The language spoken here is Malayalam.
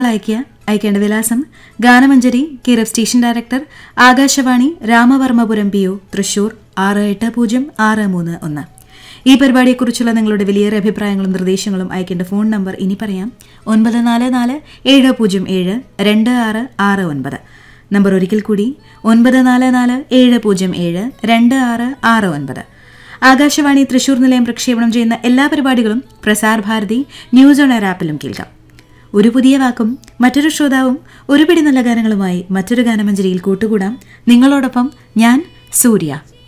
അയക്കുക അയക്കേണ്ട വിലാസം ഗാനമഞ്ജരി care of station director Akashvani Ramavarmapuram P O Thrissur ആറ് എട്ട് പൂജ്യം ആറ് മൂന്ന് ഒന്ന് ഈ പരിപാടിയെക്കുറിച്ചുള്ള നിങ്ങളുടെ വിലയേറെ അഭിപ്രായങ്ങളും നിർദ്ദേശങ്ങളും അയക്കേണ്ട ഫോൺ നമ്പർ ഇനി പറയാം ഒൻപത് നാല് നാല് ഏഴ് പൂജ്യം ഏഴ് രണ്ട് ആറ് ആറ് ഒൻപത് നമ്പർ ഒരിക്കൽ കൂടി ഒൻപത് നാല് നാല് ഏഴ് പൂജ്യം ഏഴ് രണ്ട് ആറ് ആറ് ഒൻപത് ആകാശവാണി തൃശൂർ നിലയം പ്രക്ഷേപണം ചെയ്യുന്ന എല്ലാ പരിപാടികളും Prasar Bharati news on air ആപ്പിലും കേൾക്കാം ഒരു പുതിയ വാക്കും മറ്റൊരു ശ്രോതാവും ഒരു പിടി നല്ല ഗാനങ്ങളുമായി മറ്റൊരു ഗാനമഞ്ജരിയിൽ കൂട്ടുകൂടാം നിങ്ങളോടൊപ്പം ഞാൻ സൂര്യ